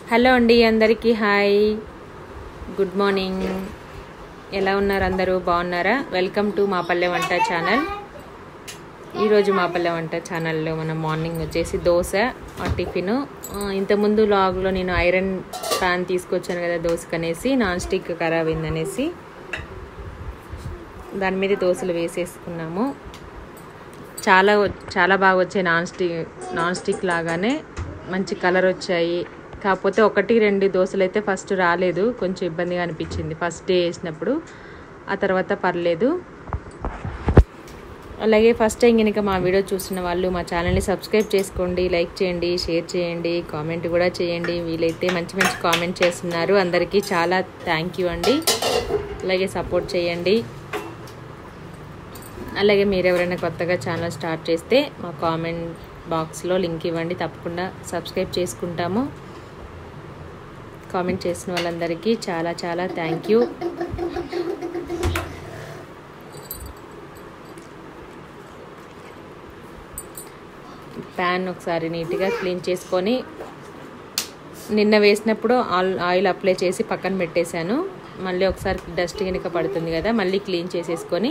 Hello అండి అందరికీ hi good morning ఎలా ఉన్నారు అందరూ బాగున్నారా వెల్కమ్ టు మా పల్లె వంట ఛానల్ ఈరోజు మా పల్లె వంట ఛానల్లో మనం మార్నింగ్ వచ్చేసి దోశ ఆ టిఫిన్ ఇంతకుముందు లాగ్లో నేను ఐరన్ ప్యాన్ తీసుకొచ్చాను కదా దోశకు అనేసి నాన్ స్టిక్ ఖరాబ్ అయిందనేసి దాని మీద దోశలు వేసేసుకున్నాము చాలా వ- చాలా బాగా వచ్చాయి నాన్ స్టిక్ నాన్ స్టిక్ లాగానే మంచి కలర్ వచ్చాయి కాకపోతే ఒకటి రెండు దోశలు అయితే ఫస్ట్ రాలేదు కొంచెం ఇబ్బందిగా అనిపించింది ఫస్ట్ డే వేసినప్పుడు ఆ తర్వాత పర్లేదు అలాగే ఫస్ట్ టైం కనుక మా వీడియో చూస్తున్న వాళ్ళు మా ఛానల్ని సబ్స్క్రైబ్ చేసుకోండి లైక్ చేయండి షేర్ చేయండి కామెంట్ కూడా చేయండి వీలైతే మంచి మంచి కామెంట్ చేస్తున్నారు అందరికీ చాలా థ్యాంక్ యూ అండి అలాగే సపోర్ట్ చేయండి అలాగే మీరు ఎవరైనా కొత్తగా ఛానల్ స్టార్ట్ చేస్తే మా కామెంట్ బాక్స్లో లింక్ ఇవ్వండి తప్పకుండా సబ్స్క్రైబ్ చేసుకుంటాము కామెంట్ చేసిన వాళ్ళందరికీ చాలా చాలా థ్యాంక్ యూ ప్యాన్ ఒకసారి నీట్గా క్లీన్ చేసుకొని నిన్న వేసినప్పుడు ఆల్ ఆయిల్ అప్లై చేసి పక్కన పెట్టేశాను మళ్ళీ ఒకసారి డస్ట్ కనుక పడుతుంది కదా మళ్ళీ క్లీన్ చేసేసుకొని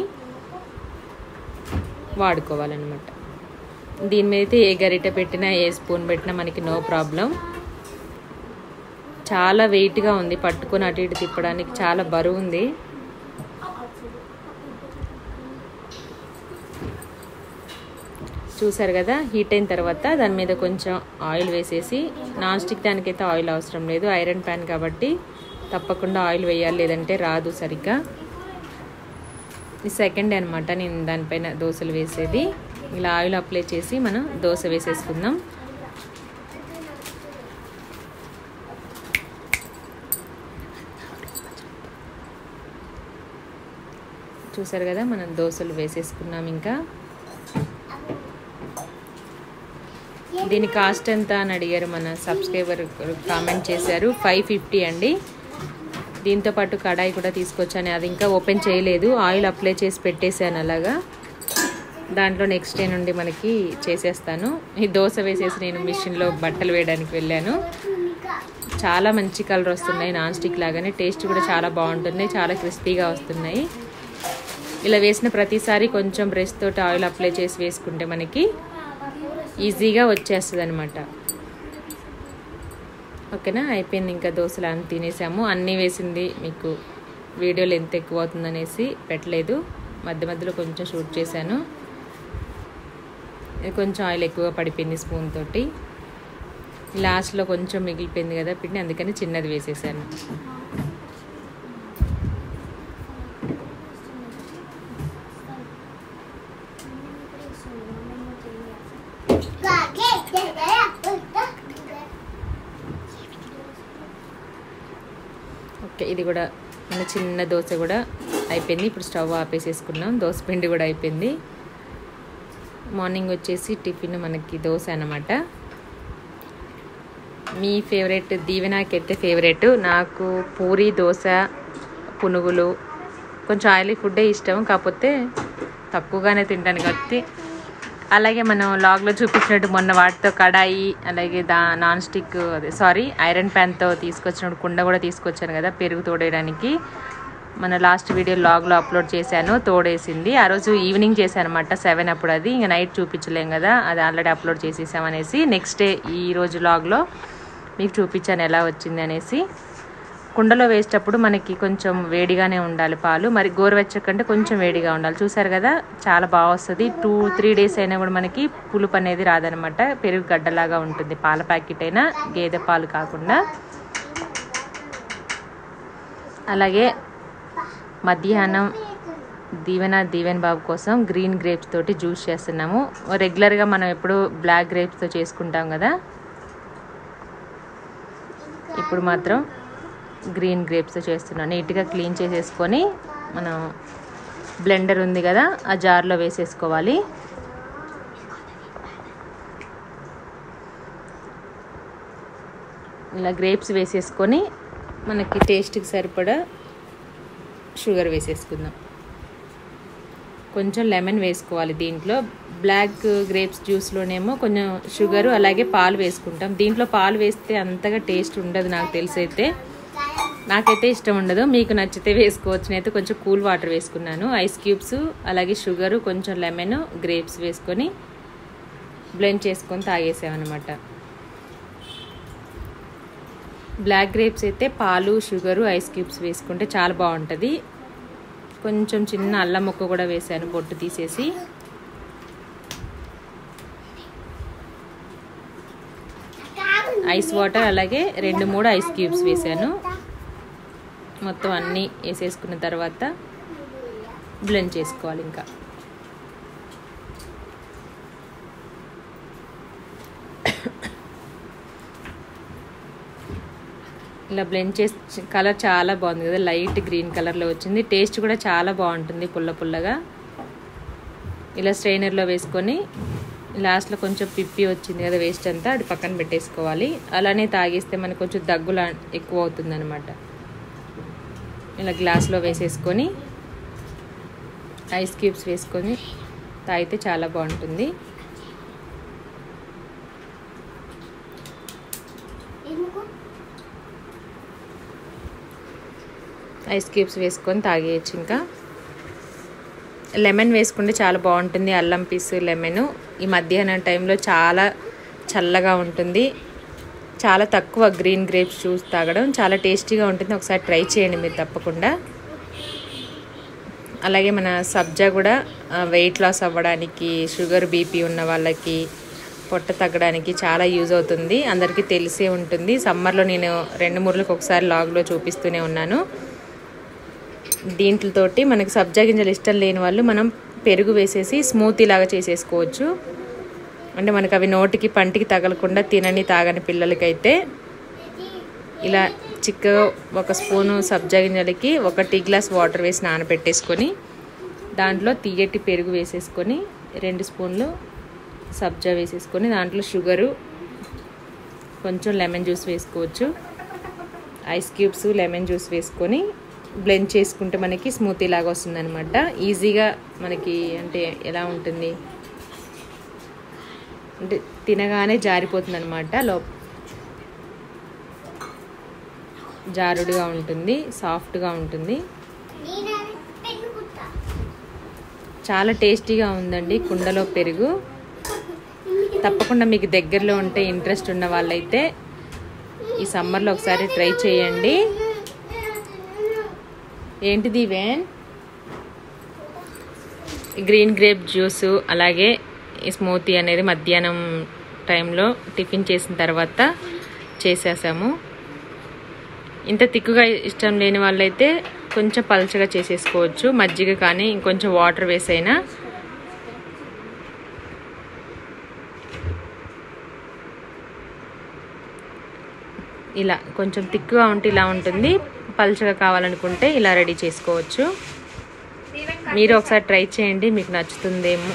వాడుకోవాలన్నమాట దీని మీద అయితే ఏ గరిటె పెట్టినా ఏ స్పూన్ పెట్టినా మనకి నో ప్రాబ్లం చాలా వెయిట్గా ఉంది పట్టుకొని అటు ఇటు తిప్పడానికి చాలా బరువు ఉంది చూసారు కదా హీట్ అయిన తర్వాత దాని మీద కొంచెం ఆయిల్ వేసేసి నాన్ స్టిక్ దానికైతే ఆయిల్ అవసరం లేదు ఐరన్ ప్యాన్ కాబట్టి తప్పకుండా ఆయిల్ వేయాలి లేదంటే రాదు సరిగ్గా ఈ సెకండ్ అనమాట నేను దానిపైన దోశలు వేసేది ఇలా ఆయిల్ అప్లై చేసి మనం దోశ వేసేసుకుందాం చూసారు కదా మనం దోశలు వేసేసుకున్నాం ఇంకా దీని కాస్ట్ ఎంత అని అడిగారు మన సబ్స్క్రైబర్ కామెంట్ చేశారు ఫైవ్ ఫిఫ్టీ అండి దీంతో పాటు కడాయి కూడా తీసుకొచ్చాను అది ఇంకా ఓపెన్ చేయలేదు ఆయిల్ అప్లై చేసి పెట్టేశాను అలాగా దాంట్లో నెక్స్ట్ డే నుండి మనకి చేసేస్తాను ఈ దోశ వేసేసి నేను మిషన్లో బట్టలు వేయడానికి వెళ్ళాను చాలా మంచి కలర్ వస్తున్నాయి నాన్ స్టిక్ లాగానే టేస్ట్ కూడా చాలా బాగుంటుంది చాలా క్రిస్పీగా వస్తున్నాయి ఇలా వేసిన ప్రతిసారి కొంచెం బ్రష్ తోటి ఆయిల్ అప్లై చేసి వేసుకుంటే మనకి ఈజీగా వచ్చేస్తుంది అనమాట ఓకేనా అయిపోయింది ఇంకా దోశలు అన్ని తినేసాము అన్నీ వేసింది మీకు వీడియోలు ఎంత ఎక్కువ అవుతుందనేసి పెట్టలేదు మధ్య మధ్యలో కొంచెం షూట్ చేశాను ఇది కొంచెం ఆయిల్ ఎక్కువగా పడిపోయింది స్పూన్ తోటి లాస్ట్లో కొంచెం మిగిలిపోయింది కదా పిండి అందుకని చిన్నది వేసేసాను ఓకే ఇది కూడా మన చిన్న దోశ కూడా అయిపోయింది ఇప్పుడు స్టవ్ ఆపేసేసుకున్నాం దోశ పిండి కూడా అయిపోయింది మార్నింగ్ వచ్చేసి టిఫిన్ మనకి దోశ అన్నమాట మీ ఫేవరెట్ దీవెనాకైతే ఫేవరెట్ నాకు పూరి దోశ పునుగులు కొంచెం ఆయిలీ ఫుడ్డే ఇష్టం కాకపోతే తక్కువగానే తింటాను కాబట్టి అలాగే మనం లాగ్లో చూపించినట్టు మొన్న వాటితో కడాయి అలాగే దా నాన్ స్టిక్ అదే సారీ ఐరన్ ప్యాన్తో తీసుకొచ్చినప్పుడు కుండ కూడా తీసుకొచ్చాను కదా పెరుగు తోడేయడానికి మన లాస్ట్ వీడియో లాగ్లో అప్లోడ్ చేశాను తోడేసింది ఆ రోజు ఈవినింగ్ చేశాను అనమాట సెవెన్ అప్పుడు అది ఇంకా నైట్ చూపించలేం కదా అది ఆల్రెడీ అప్లోడ్ చేసేసాం అనేసి నెక్స్ట్ డే ఈ రోజు లాగ్లో మీకు చూపించాను ఎలా వచ్చింది అనేసి కుండలో వేసేటప్పుడు మనకి కొంచెం వేడిగానే ఉండాలి పాలు మరి గోరువెచ్చకంటే కొంచెం వేడిగా ఉండాలి చూసారు కదా చాలా బాగా వస్తుంది టూ త్రీ డేస్ అయినా కూడా మనకి పులుపు అనేది రాదనమాట పెరుగు గడ్డలాగా ఉంటుంది పాల ప్యాకెట్ అయినా గేదె పాలు కాకుండా అలాగే మధ్యాహ్నం దీవెన దీవెన్ బాబు కోసం గ్రీన్ గ్రేప్స్ తోటి జ్యూస్ చేస్తున్నాము రెగ్యులర్గా మనం ఎప్పుడు బ్లాక్ గ్రేప్స్తో చేసుకుంటాం కదా ఇప్పుడు మాత్రం గ్రీన్ గ్రేప్స్ చేస్తున్నాను నీట్గా క్లీన్ చేసేసుకొని మనం బ్లెండర్ ఉంది కదా ఆ జార్లో వేసేసుకోవాలి ఇలా గ్రేప్స్ వేసేసుకొని మనకి టేస్ట్కి సరిపడా షుగర్ వేసేసుకుందాం కొంచెం లెమన్ వేసుకోవాలి దీంట్లో బ్లాక్ గ్రేప్స్ జ్యూస్లోనేమో కొంచెం షుగరు అలాగే పాలు వేసుకుంటాం దీంట్లో పాలు వేస్తే అంతగా టేస్ట్ ఉండదు నాకు తెలిసి అయితే నాకైతే ఇష్టం ఉండదు మీకు నచ్చితే వేసుకోవచ్చు నేనైతే కొంచెం కూల్ వాటర్ వేసుకున్నాను ఐస్ క్యూబ్స్ అలాగే షుగరు కొంచెం లెమన్ గ్రేప్స్ వేసుకొని బ్లెండ్ చేసుకొని తాగేసామన్నమాట బ్లాక్ గ్రేప్స్ అయితే పాలు షుగరు ఐస్ క్యూబ్స్ వేసుకుంటే చాలా బాగుంటుంది కొంచెం చిన్న అల్లం ముక్క కూడా వేసాను బొట్టు తీసేసి ఐస్ వాటర్ అలాగే రెండు మూడు ఐస్ క్యూబ్స్ వేసాను మొత్తం అన్నీ వేసేసుకున్న తర్వాత బ్లెండ్ చేసుకోవాలి ఇంకా ఇలా బ్లెండ్ చేసి కలర్ చాలా బాగుంది కదా లైట్ గ్రీన్ కలర్లో వచ్చింది టేస్ట్ కూడా చాలా బాగుంటుంది పుల్ల పుల్లగా ఇలా స్ట్రైనర్లో వేసుకొని లాస్ట్లో కొంచెం పిప్పి వచ్చింది కదా వేస్ట్ అంతా అది పక్కన పెట్టేసుకోవాలి అలానే తాగేస్తే మనకు కొంచెం దగ్గులా ఎక్కువ అవుతుంది అనమాట ఇలా గ్లాస్లో వేసేసుకొని ఐస్ క్యూబ్స్ వేసుకొని తాగితే చాలా బాగుంటుంది ఐస్ క్యూబ్స్ వేసుకొని తాగేయచ్చు ఇంకా లెమన్ వేసుకుంటే చాలా బాగుంటుంది అల్లం పీసు లెమన్ ఈ మధ్యాహ్నం టైంలో చాలా చల్లగా ఉంటుంది చాలా తక్కువ గ్రీన్ గ్రేప్స్ జ్యూస్ తాగడం చాలా టేస్టీగా ఉంటుంది ఒకసారి ట్రై చేయండి మీరు తప్పకుండా అలాగే మన సబ్జా కూడా వెయిట్ లాస్ అవ్వడానికి షుగర్ బీపీ ఉన్న వాళ్ళకి పొట్ట తగ్గడానికి చాలా యూజ్ అవుతుంది అందరికీ తెలిసే ఉంటుంది సమ్మర్లో నేను రెండు మూడులకు ఒకసారి లాగ్లో చూపిస్తూనే ఉన్నాను దీంట్లతోటి మనకి సబ్జా గింజలు ఇష్టం లేని వాళ్ళు మనం పెరుగు వేసేసి స్మూతీ లాగా చేసేసుకోవచ్చు అంటే మనకు అవి నోటికి పంటికి తగలకుండా తినని తాగని పిల్లలకైతే ఇలా చిక్కగా ఒక స్పూను సబ్జా గింజలకి ఒక టీ గ్లాస్ వాటర్ వేసి నానబెట్టేసుకొని దాంట్లో తీయటి పెరుగు వేసేసుకొని రెండు స్పూన్లు సబ్జా వేసేసుకొని దాంట్లో షుగరు కొంచెం లెమన్ జ్యూస్ వేసుకోవచ్చు ఐస్ క్యూబ్స్ లెమన్ జ్యూస్ వేసుకొని బ్లెండ్ చేసుకుంటే మనకి స్మూతీ లాగా వస్తుందన్నమాట ఈజీగా మనకి అంటే ఎలా ఉంటుంది అంటే తినగానే జారిపోతుంది అనమాట లో జారుడుగా ఉంటుంది సాఫ్ట్గా ఉంటుంది చాలా టేస్టీగా ఉందండి కుండలో పెరుగు తప్పకుండా మీకు దగ్గరలో ఉంటే ఇంట్రెస్ట్ ఉన్న వాళ్ళైతే ఈ సమ్మర్లో ఒకసారి ట్రై చేయండి ఏంటిది వేన్ గ్రీన్ గ్రేప్ జ్యూస్ అలాగే ఈ స్మూతీ అనేది మధ్యాహ్నం టైంలో టిఫిన్ చేసిన తర్వాత చేసేసాము ఇంత తిక్కుగా ఇష్టం లేని వాళ్ళైతే కొంచెం పలచగా చేసేసుకోవచ్చు మజ్జిగ కానీ ఇంకొంచెం వాటర్ వేసైనా ఇలా కొంచెం తిక్కుగా ఉంటే ఇలా ఉంటుంది పలుచగా కావాలనుకుంటే ఇలా రెడీ చేసుకోవచ్చు మీరు ఒకసారి ట్రై చేయండి మీకు నచ్చుతుందేమో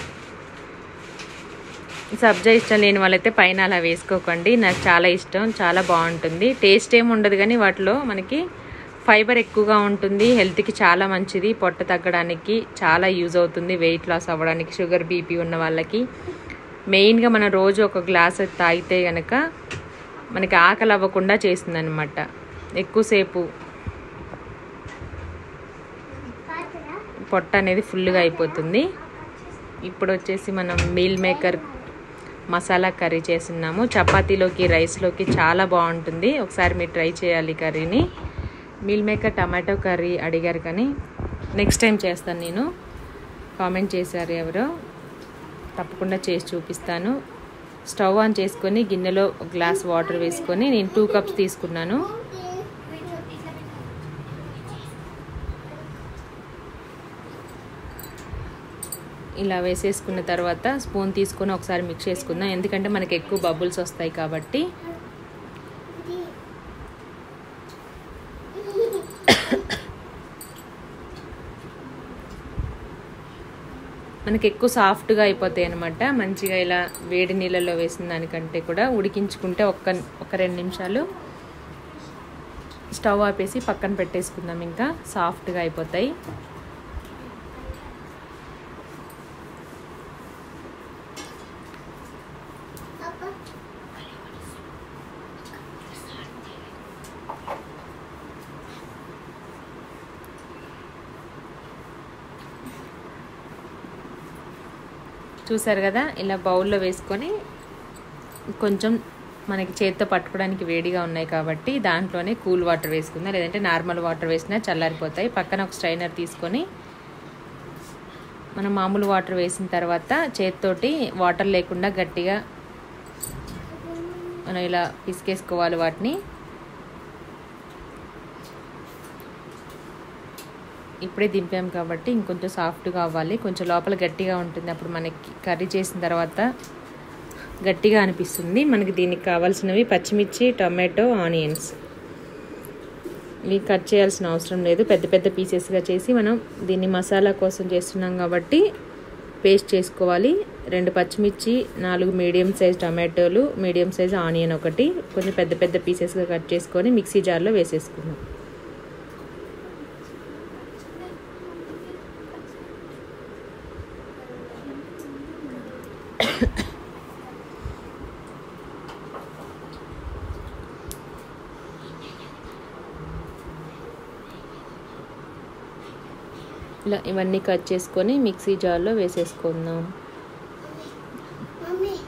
సబ్జా ఇష్టం లేని వాళ్ళైతే పైన అలా వేసుకోకండి నాకు చాలా ఇష్టం చాలా బాగుంటుంది టేస్ట్ ఏమి ఉండదు కానీ వాటిలో మనకి ఫైబర్ ఎక్కువగా ఉంటుంది హెల్త్కి చాలా మంచిది పొట్ట తగ్గడానికి చాలా యూజ్ అవుతుంది వెయిట్ లాస్ అవ్వడానికి షుగర్ బీపీ ఉన్న వాళ్ళకి మెయిన్గా మనం రోజు ఒక గ్లాస్ తాగితే కనుక మనకి ఆకలి అవ్వకుండా చేస్తుంది అనమాట ఎక్కువసేపు పొట్ట అనేది ఫుల్గా అయిపోతుంది ఇప్పుడు వచ్చేసి మనం మీల్ మేకర్ మసాలా కర్రీ చేస్తున్నాము చపాతీలోకి రైస్లోకి చాలా బాగుంటుంది ఒకసారి మీరు ట్రై చేయాలి కర్రీని మీల్ మేకర్ టమాటో కర్రీ అడిగారు కానీ నెక్స్ట్ టైం చేస్తాను నేను కామెంట్ చేశారు ఎవరో తప్పకుండా చేసి చూపిస్తాను స్టవ్ ఆన్ చేసుకొని గిన్నెలో ఒక గ్లాస్ వాటర్ వేసుకొని నేను టూ కప్స్ తీసుకున్నాను ఇలా వేసేసుకున్న తర్వాత స్పూన్ తీసుకొని ఒకసారి మిక్స్ చేసుకుందాం ఎందుకంటే మనకి ఎక్కువ బబుల్స్ వస్తాయి కాబట్టి మనకి ఎక్కువ సాఫ్ట్గా అయిపోతాయి అనమాట మంచిగా ఇలా వేడి నీళ్ళలో వేసిన దానికంటే కూడా ఉడికించుకుంటే ఒక్క ఒక రెండు నిమిషాలు స్టవ్ ఆపేసి పక్కన పెట్టేసుకుందాం ఇంకా సాఫ్ట్గా అయిపోతాయి చూసారు కదా ఇలా బౌల్లో వేసుకొని కొంచెం మనకి చేత్తో పట్టుకోవడానికి వేడిగా ఉన్నాయి కాబట్టి దాంట్లోనే కూల్ వాటర్ వేసుకుందాం లేదంటే నార్మల్ వాటర్ వేసినా చల్లారిపోతాయి పక్కన ఒక స్ట్రైనర్ తీసుకొని మనం మామూలు వాటర్ వేసిన తర్వాత చేత్తోటి వాటర్ లేకుండా గట్టిగా మనం ఇలా పిసికేసుకోవాలి వాటిని ఇప్పుడే దింపాం కాబట్టి ఇంకొంచెం సాఫ్ట్గా అవ్వాలి కొంచెం లోపల గట్టిగా ఉంటుంది అప్పుడు మనకి కర్రీ చేసిన తర్వాత గట్టిగా అనిపిస్తుంది మనకి దీనికి కావాల్సినవి పచ్చిమిర్చి టొమాటో ఆనియన్స్ ఇవి కట్ చేయాల్సిన అవసరం లేదు పెద్ద పెద్ద పీసెస్గా చేసి మనం దీన్ని మసాలా కోసం చేస్తున్నాం కాబట్టి పేస్ట్ చేసుకోవాలి రెండు పచ్చిమిర్చి నాలుగు మీడియం సైజ్ టమాటోలు మీడియం సైజ్ ఆనియన్ ఒకటి కొంచెం పెద్ద పెద్ద పీసెస్గా కట్ చేసుకొని మిక్సీ జార్లో వేసేసుకుందాం ఇలా ఇవన్నీ కట్ చేసుకొని మిక్సీ జార్లో వేసేసుకుందాం మమ్మీ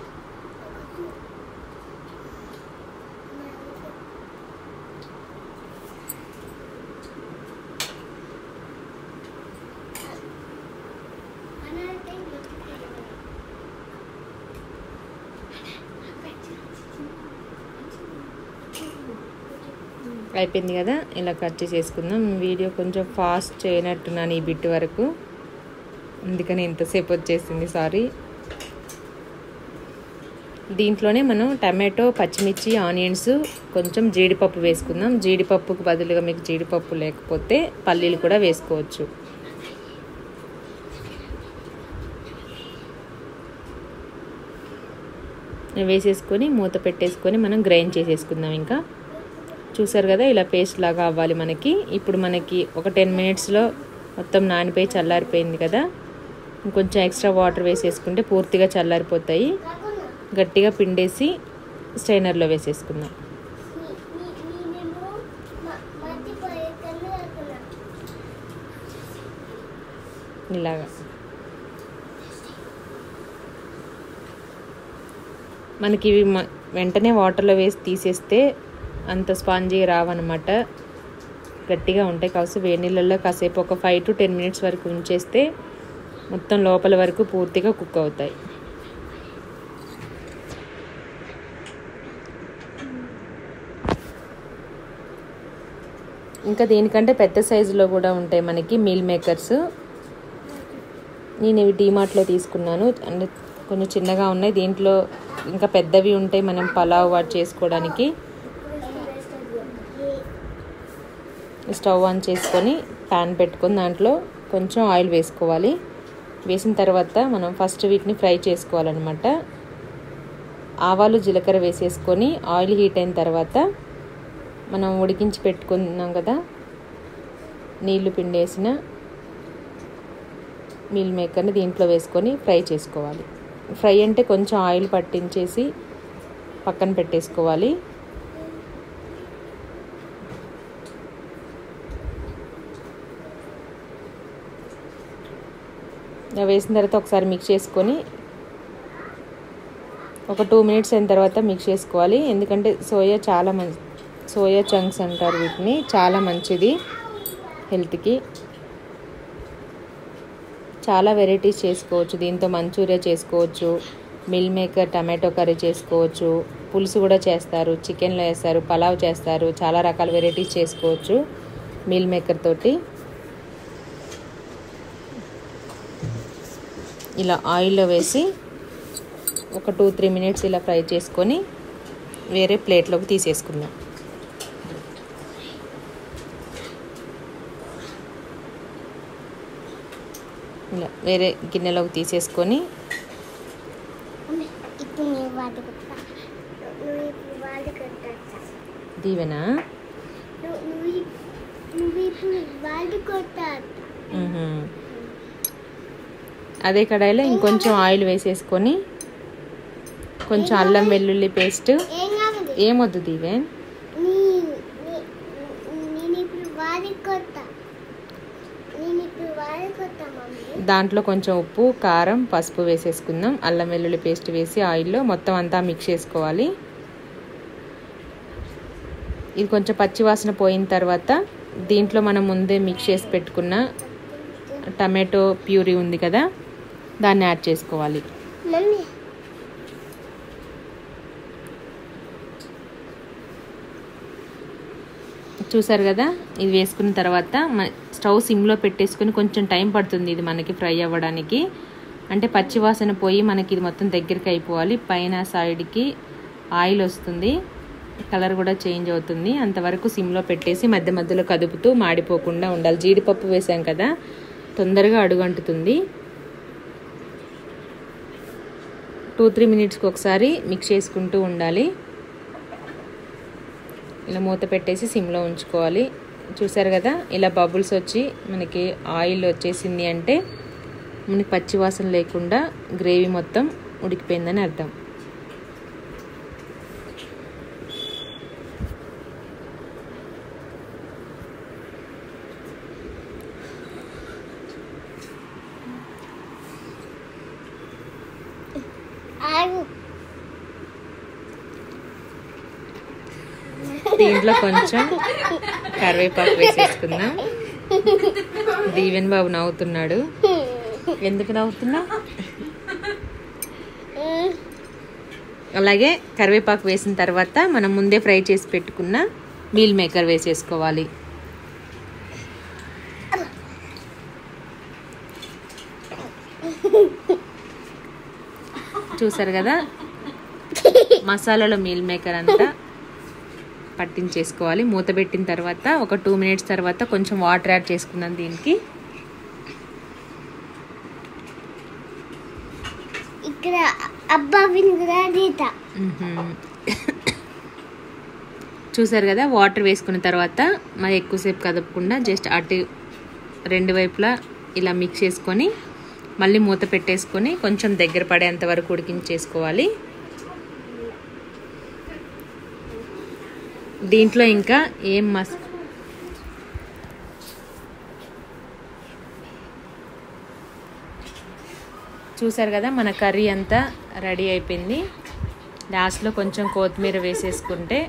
అయిపోయింది కదా ఇలా కట్ చేసేసుకుందాం వీడియో కొంచెం ఫాస్ట్ చేయనట్టున్నాను ఈ బిట్ వరకు అందుకని ఎంతసేపు వచ్చేసింది సారీ దీంట్లోనే మనం టమాటో పచ్చిమిర్చి ఆనియన్స్ కొంచెం జీడిపప్పు వేసుకుందాం జీడిపప్పుకు బదులుగా మీకు జీడిపప్పు లేకపోతే పల్లీలు కూడా వేసుకోవచ్చు వేసేసుకొని మూత పెట్టేసుకొని మనం గ్రైండ్ చేసేసుకుందాం ఇంకా చూసారు కదా ఇలా పేస్ట్ లాగా అవ్వాలి మనకి ఇప్పుడు మనకి ఒక టెన్ మినిట్స్లో మొత్తం నానిపోయి చల్లారిపోయింది కదా ఇంకొంచెం ఎక్స్ట్రా వాటర్ వేసేసుకుంటే పూర్తిగా చల్లారిపోతాయి గట్టిగా పిండేసి స్ట్రైనర్లో వేసేసుకుందాం నేనేమో మర్చిపోయే కన్ను అనుకున్నా ఇలాగా మనకి ఇవి మ- వెంటనే వాటర్లో వేసి తీసేస్తే అంత స్పాంజీ రావన్నమాట గట్టిగా ఉంటాయి కావచ్చు వేడి నీళ్ళల్లో కాసేపు ఒక ఫైవ్ టు టెన్ మినిట్స్ వరకు ఉంచేస్తే మొత్తం లోపల వరకు పూర్తిగా కుక్ అవుతాయి ఇంకా దీనికంటే పెద్ద సైజులో కూడా ఉంటాయి మనకి మీల్ మేకర్స్ నేను ఇవి డీమార్ట్లో తీసుకున్నాను అంటే కొంచెం చిన్నగా ఉన్నాయి దీంట్లో ఇంకా పెద్దవి ఉంటాయి మనం పలావ్ వాటి చేసుకోవడానికి స్టవ్ ఆన్ చేసుకొని ప్యాన్ పెట్టుకొని దాంట్లో కొంచెం ఆయిల్ వేసుకోవాలి వేసిన తర్వాత మనం ఫస్ట్ వీటిని ఫ్రై చేసుకోవాలన్నమాట ఆవాలు జీలకర్ర వేసేసుకొని ఆయిల్ హీట్ అయిన తర్వాత మనం ఉడికించి పెట్టుకున్నాం కదా నీళ్లు పిండేసిన మీల్ మేకర్ని దీంట్లో వేసుకొని ఫ్రై చేసుకోవాలి ఫ్రై అంటే కొంచెం ఆయిల్ పట్టించేసి పక్కన పెట్టేసుకోవాలి ఇలా వేసిన తర్వాత ఒకసారి మిక్స్ చేసుకొని ఒక టూ మినిట్స్ అయిన తర్వాత మిక్స్ చేసుకోవాలి ఎందుకంటే సోయా చాలా మంచి సోయా చంక్స్ అంటారు వీటిని చాలా మంచిది హెల్త్కి చాలా వెరైటీస్ చేసుకోవచ్చు దీంతో మంచూరియా చేసుకోవచ్చు మిల్ మేకర్ టమాటో కర్రీ చేసుకోవచ్చు పులుసు కూడా చేస్తారు చికెన్లో వేస్తారు పలావ్ చేస్తారు చాలా రకాల వెరైటీస్ చేసుకోవచ్చు మిల్ మేకర్ తోటి ఇలా ఆయిల్లో వేసి ఒక టూ త్రీ మినిట్స్ ఇలా ఫ్రై చేసుకొని వేరే ప్లేట్లోకి తీసేసుకుందాం ఇలా వేరే గిన్నెలోకి తీసేసుకొని మమ్మీ, ఇప్పుడు నేను వాటి కొట్టా నువ్వు ఇప్పుడు వాటి కొట్టా దీవెనా నువ్వు నువ్వు ఇప్- నువ్వు ఇప్పుడు వాటి కొట్టా మ్హూ. అదే కడాయిలో ఇంకొంచెం ఆయిల్ వేసేసుకొని కొంచెం అల్లం వెల్లుల్లి పేస్ట్ ఏం కావాలి ఏమొద్దు దీవెన్ నీ నీ- వాడుకొత్తా నేను ఇప్పుడు వాడుకొత్తా మమ్మీ దాంట్లో కొంచెం ఉప్పు కారం పసుపు వేసేసుకుందాం అల్లం వెల్లుల్లి పేస్ట్ వేసి ఆయిల్లో మొత్తం అంతా మిక్స్ చేసుకోవాలి ఇది కొంచెం పచ్చి వాసన పోయిన తర్వాత దీంట్లో మనం ముందే మిక్స్ చేసి పెట్టుకున్న టమాటో ప్యూరీ ఉంది కదా దాన్ని యాడ్ చేసుకోవాలి మమ్మీ చూసారు కదా ఇది వేసుకున్న తర్వాత మ- స్టవ్ సిమ్లో పెట్టేసుకుని కొంచెం టైం పడుతుంది ఇది మనకి ఫ్రై అవ్వడానికి అంటే పచ్చి వాసన పోయి మనకి ఇది మొత్తం దగ్గరికి అయిపోవాలి పైన సైడ్కి ఆయిల్ వస్తుంది కలర్ కూడా చేంజ్ అవుతుంది అంతవరకు సిమ్లో పెట్టేసి మధ్య మధ్యలో కదుపుతూ మాడిపోకుండా ఉండాలి జీడిపప్పు వేసాం కదా తొందరగా అడుగంటుతుంది టూ త్రీ మినిట్స్కి ఒకసారి మిక్స్ చేసుకుంటూ ఉండాలి ఇలా మూత పెట్టేసి సిమ్లో ఉంచుకోవాలి చూసారు కదా ఇలా బబుల్స్ వచ్చి మనకి ఆయిల్ వచ్చేసింది అంటే మనకి పచ్చి వాసన లేకుండా గ్రేవీ మొత్తం ఉడికిపోయిందని అర్థం ఆగు దీంట్లో కొంచెం కరివేపాకు వేసేసుకుందాం దీవెన్ బాబు నవ్వుతున్నాడు ఎందుకు నవ్వుతున్నా అలాగే కరివేపాకు వేసిన తర్వాత మనం ముందే ఫ్రై చేసి పెట్టుకున్న మీల్ మేకర్ వేసేసుకోవాలి చూసారు కదా మసాలాలో మీల్ మేకర్ అంతా పట్టించేసుకోవాలి మూత పెట్టిన తర్వాత ఒక టూ మినిట్స్ తర్వాత కొంచెం వాటర్ యాడ్ చేసుకుందాం దీనికి ఇక్కడ అబ్బా వినుగురా దీత మ్మ్హ్మ్. చూసారు కదా వాటర్ వేసుకున్న తర్వాత మరి ఎక్కువసేపు కదపకుండా జస్ట్ అటు రెండు వైపులా ఇలా మిక్స్ చేసుకొని మళ్ళీ మూత పెట్టేసుకొని కొంచెం దగ్గర పడేంత వరకు ఉడికించేసుకోవాలి దీంట్లో ఇంకా ఏం మస్ చూసారు కదా మన కర్రీ అంతా రెడీ అయిపోయింది లాస్ట్లో కొంచెం కొత్తిమీర వేసేసుకుంటే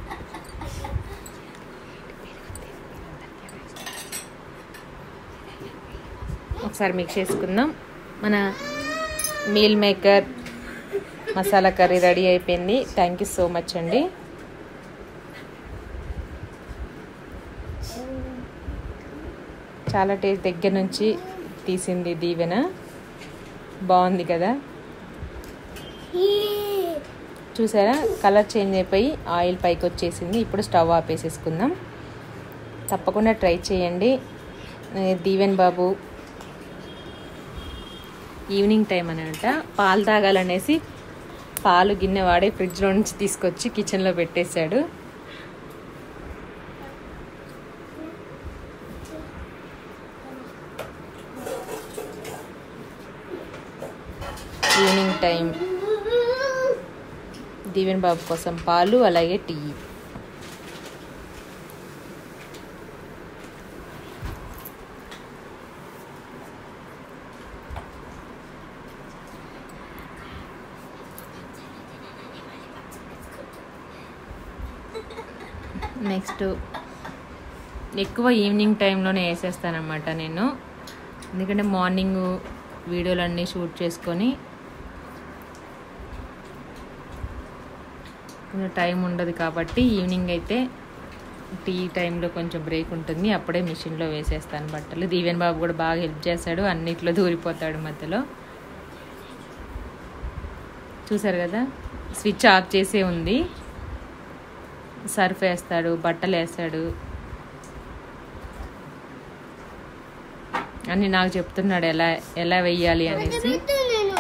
ఒకసారి మిక్స్ చేసుకుందాం మన meal maker masala curry ready అయిపోయింది థ్యాంక్ యూ సో మచ్ అండి చాలా టేస్ట్ దగ్గర నుంచి తీసింది దీవెన బాగుంది కదా చూసారా కలర్ చేంజ్ అయిపోయి ఆయిల్ పైకి వచ్చేసింది ఇప్పుడు స్టవ్ ఆపేసేసుకుందాం తప్పకుండా ట్రై చేయండి ఏ, దీవెన్ బాబు ఈవినింగ్ టైం అనమాట పాలు తాగాలనేసి పాలు గిన్నె వాడి ఫ్రిడ్జ్లో నుంచి తీసుకొచ్చి కిచెన్లో పెట్టేశాడు ఈవినింగ్ టైం దీవెన్ బాబు కోసం పాలు అలాగే టీ నెక్స్ట్ ఎక్కువ ఈవినింగ్ టైంలోనే వేసేస్తానమాట నేను ఎందుకంటే మార్నింగ్ వీడియోలన్నీ షూట్ చేసుకొని కొంచెం టైం ఉండదు కాబట్టి ఈవినింగ్ అయితే టీ టైంలో కొంచెం బ్రేక్ ఉంటుంది అప్పుడే మిషన్లో వేసేస్తాను బట్టలు దీవెన్ బాబు కూడా బాగా హెల్ప్ చేస్తాడు అన్నిట్లో దూరిపోతాడు మధ్యలో చూసారు కదా స్విచ్ ఆఫ్ చేసే ఉంది సర్ఫ్ వేస్తాడు బట్టలు వేస్తాడు అని నాకు చెప్తున్నాడు ఎలా ఎలా వెయ్యాలి అనేసి నేను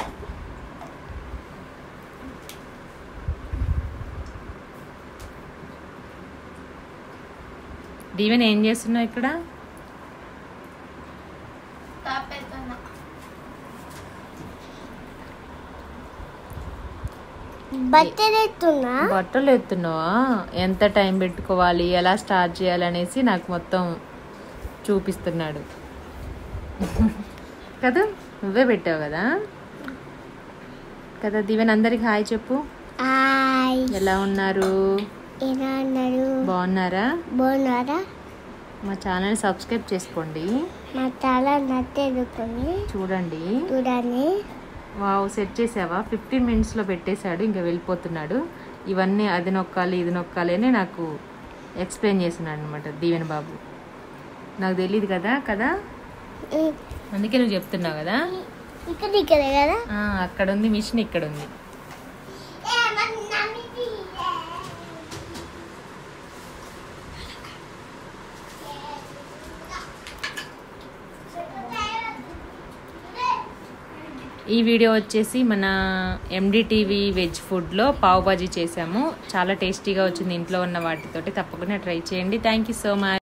దీవెన ఏం చేస్తున్నావు ఇక్కడ బట్టలు ఎత్తున్నా బట్టలు ఎత్తున్నావా ఎంత టైం పెట్టుకోవాలి ఎలా స్టార్ట్ చేయాలి అనేసి నాకు మొత్తం చూపిస్తున్నాడు కదా నువ్వే పెట్టావు కదా కదా దివెన్ అందరికి హాయ్ చెప్పు హాయ్ ఎలా ఉన్నారు ఎలా ఉన్నారు బాగున్నారా బాగున్నారా మా ఛానల్ సబ్స్క్రైబ్ చేసుకోండి మా చాలా నచ్చేదుకొని చూడండి చూడండి వావ్ సెట్ చేసావా ఫిఫ్టీన్ మినిట్స్లో పెట్టేశాడు ఇంకా వెళ్ళిపోతున్నాడు ఇవన్నీ అది నొక్కాలి ఇది నొక్కాలి అని నాకు ఎక్స్ప్లెయిన్ చేస్తున్నాడు అనమాట దీవెన బాబు నాకు తెలియదు కదా కదా ఇ- అందుకే నువ్వు చెప్తున్నావు కదా ఇక్కడ ఇక్కడ కదా ఆ, అక్కడ ఉంది మిషన్ ఇక్కడ ఉంది ఈ వీడియో వచ్చేసి మన ఎండిటీవీ వెజ్ ఫుడ్లో పావ్ బాజీ చేసాము చాలా టేస్టీగా వచ్చింది ఇంట్లో ఉన్న వాటితోటి తప్పకుండా ట్రై చేయండి థ్యాంక్ యూ సో మచ్